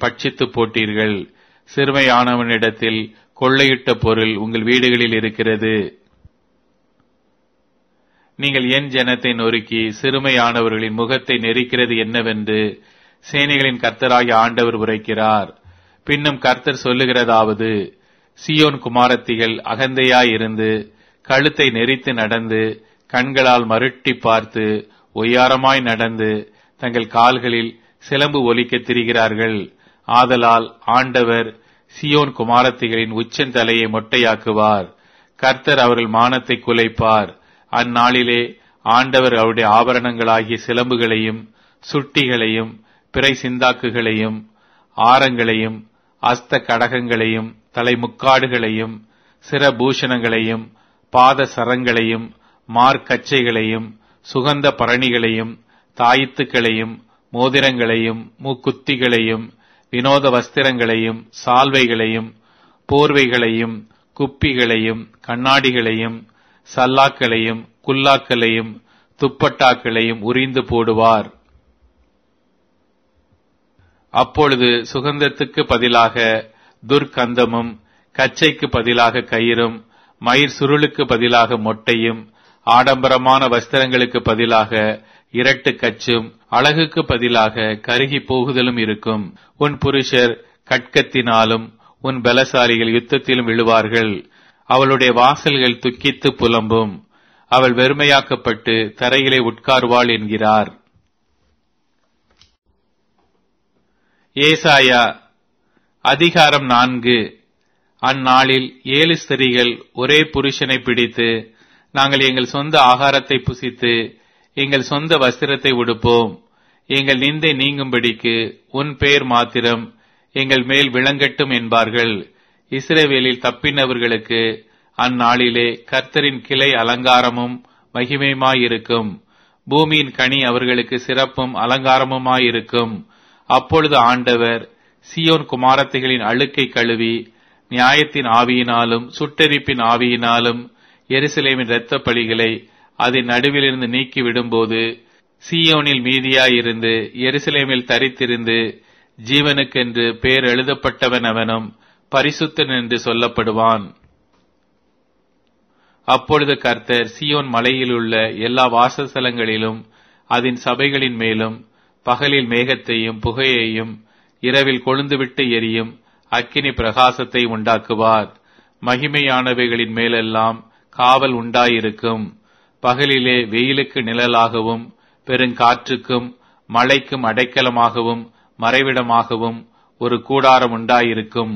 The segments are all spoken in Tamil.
பட்சித்து போட்டீர்கள் சிறுமையானவனிடத்தில் கொள்ளையிட்ட பொருள் உங்கள் வீடுகளில் இருக்கிறது நீங்கள் என் ஜனத்தை நொறுக்கி சிறுமையானவர்களின் முகத்தை நெரிக்கிறது என்னவென்று சேனைகளின் கர்த்தராகிய ஆண்டவர் உரைக்கிறார் பின்னும் கர்த்தர் சொல்லுகிறதாவது சியோன் குமாரத்திகள் அகந்தையாயிருந்து கழுத்தை நெரித்து நடந்து கண்களால் மருட்டி பார்த்து ஒய்யாரமாய் நடந்து தங்கள் கால்களில் சிலம்பு ஒலிக்க திரிகிறார்கள் ஆதலால் ஆண்டவர் சியோன் குமாரத்திகளின் உச்சந்தலையை மொட்டையாக்குவார் கர்த்தர் அவர்கள் மானத்தை குலைப்பார் அந்நாளிலே ஆண்டவர் அவருடைய ஆபரணங்களாகிய சிலம்புகளையும் சுட்டிகளையும் பிறை சிந்தாக்குகளையும் ஆரங்களையும் அஸ்த கடகங்களையும் தலைமுக்காடுகளையும் சிரபூஷணங்களையும் பாத சரங்களையும் மார்க்கச்சைகளையும் சுகந்த பரணிகளையும் தாயித்துக்களையும் மோதிரங்களையும் மூக்குத்திகளையும் வினோத வஸ்திரங்களையும் சால்வைகளையும் போர்வைகளையும் குப்பிகளையும் கண்ணாடிகளையும் சல்லாக்களையும் குல்லாக்களையும் துப்பட்டாக்களையும் உரிந்து போடுவார் அப்பொழுது சுகந்தத்துக்கு பதிலாக துர்க்கந்தமும் கச்சைக்கு பதிலாக கயிறும் மயிர் சுருளுக்கு பதிலாக மொட்டையும் ஆடம்பரமான வஸ்திரங்களுக்கு பதிலாக இரட்டு கச்சும் அழகுக்கு பதிலாக கருகி போகுதலும் இருக்கும் உன் புருஷர் கட்கத்தினாலும் உன் பலசாலிகள் யுத்தத்திலும் விழுவார்கள் அவளுடைய வாசல்கள் துக்கித்து புலம்பும் அவள் வெறுமையாக்கப்பட்டு தரையிலே உட்கார்வாள் என்கிறார் ஏசாயா அதிகாரம் நான்கு அந்நாளில் ஏழு ஸ்திரீகள் ஒரே புருஷனை பிடித்து நாங்கள் எங்கள் சொந்த ஆகாரத்தை புசித்து எங்கள் சொந்த வஸ்திரத்தை உடுப்போம் எங்கள் நிந்தை நீங்கும்படிக்கு உன் பெயர் மாத்திரம் எங்கள் மேல் விளங்கட்டும் என்பார்கள் இஸ்ரேவேலில் தப்பினவர்களுக்கு அந்நாளிலே கர்த்தரின் கிளை அலங்காரமும் மகிமையுமாயிருக்கும் பூமியின் கனி அவர்களுக்கு சிறப்பும் அலங்காரமுமாயிருக்கும் அப்பொழுது ஆண்டவர் சியோன் குமாரத்தைகளின் அழுக்கை கழுவி நியாயத்தின் ஆவியினாலும் சுட்டெரிப்பின் ஆவியினாலும் எருசலேமின் இரத்த பலிகளை அதன் நடுவிலிருந்து நீக்கி விடும்போது சீயோனில் மீதியாயிருந்து எருசலேமில் தரித்திருந்து ஜீவனுக்கென்று பேர் எழுதப்பட்டவன் அவனும் பரிசுத்தன் என்று சொல்லப்படுவான் அப்பொழுது கர்த்தர் சியோன் மலையிலுள்ள எல்லா வாசஸ்தலங்களிலும் அதன் சபைகளின் மேலும் பகலில் மேகத்தையும் புகையையும் இரவில் கொழுந்துவிட்டு எரியும் அக்கினி பிரகாசத்தை உண்டாக்குவார் மகிமையானவைகளின் மேலெல்லாம் காவல் உண்டாயிருக்கும் பகலிலே வெயிலுக்கு நிழலாகவும் பெருங்காற்றுக்கும் மழைக்கும் அடைக்கலமாகவும் மறைவிடமாகவும் ஒரு கூடாரம் உண்டாயிருக்கும்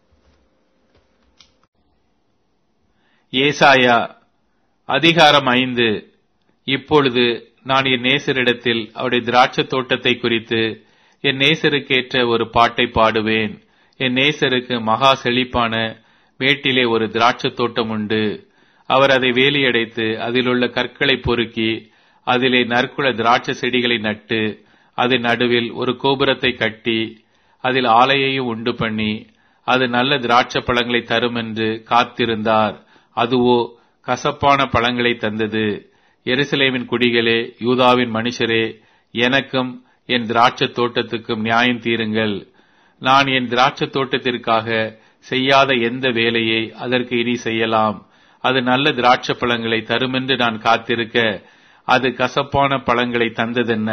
ஏசாயா அதிகாரம் ஐந்து இப்பொழுது நான் என் நேசரிடத்தில் அவருடைய திராட்சை தோட்டத்தை குறித்து என் நேசருக்கேற்ற ஒரு பாட்டை பாடுவேன் என் நேசருக்கு மகா செழிப்பான மேட்டிலே ஒரு திராட்சை தோட்டம் உண்டு அவர் அதை வேலியடைத்து அதிலுள்ள கற்களை பொறுக்கி அதிலே நற்குல திராட்சை செடிகளை நட்டு அதன் நடுவில் ஒரு கோபுரத்தை கட்டி அதில் ஆலையையும் உண்டு பண்ணி அது நல்ல திராட்சை பழங்களை தரும் என்று காத்திருந்தார் அதுவோ கசப்பான பழங்களை தந்தது எருசலேமின் குடிகளே யூதாவின் மனுஷரே எனக்கும் என் திராட்சை தோட்டத்துக்கும் நியாயம் தீருங்கள் நான் என் திராட்சை தோட்டத்திற்காக செய்யாத எந்த வேலையை அதற்கு இனி செய்யலாம் அது நல்ல திராட்சை பழங்களை தருமென்று நான் காத்திருக்க அது கசப்பான பழங்களை தந்ததென்ன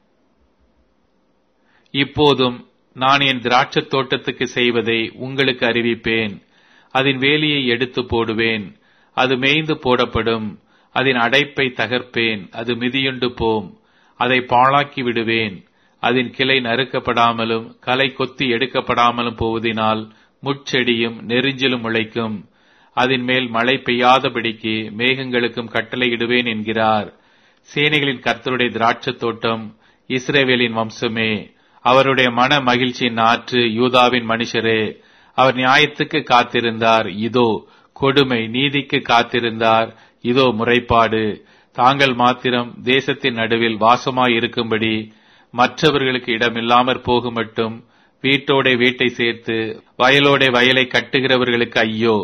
இப்போதும் நான் என் திராட்சை தோட்டத்துக்கு செய்வதை உங்களுக்கு அறிவிப்பேன் அதன் வேலியை எடுத்து போடுவேன் அது மேய்ந்து போடப்படும் அதன் அடைப்பை தகர்ப்பேன் அது மிதியுண்டு போம் அதை பாழாக்கி விடுவேன் அதன் கிளை நறுக்கப்படாமலும் களை கொத்தி எடுக்கப்படாமலும் போவதினால் முட்செடியும் நெறிஞ்சிலும் முளைக்கும் அதன் மேல் மழை பெய்யாதபடிக்கு மேகங்களுக்கும் கட்டளையிடுவேன் என்கிறார் சேனைகளின் கர்த்தருடைய திராட்சத் தோட்டம் இஸ்ரேவேலின் வம்சமே அவருடைய மன மகிழ்ச்சியின் நாற்று யூதாவின் மனுஷரே அவர் நியாயத்துக்கு காத்திருந்தார் இதோ கொடுமை நீதிக்கு காத்திருந்தார் இதோ முறைப்பாடு தாங்கள் மாத்திரம் தேசத்தின் நடுவில் வாசமாயிருக்கும்படி மற்றவர்களுக்கு இடமில்லாமற் போகும் மட்டும் வீட்டோட வீட்டை சேர்த்து வயலோட வயலை கட்டுகிறவர்களுக்கு ஐயோ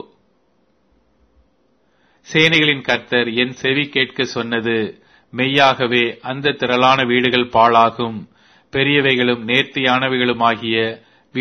சேனைகளின் கர்த்தர் என் செவி கேட்க சொன்னது மெய்யாகவே அந்த திரளான வீடுகள் பாழாகும் பெரியவைகளும் நேர்த்தியானவைகளுமாகிய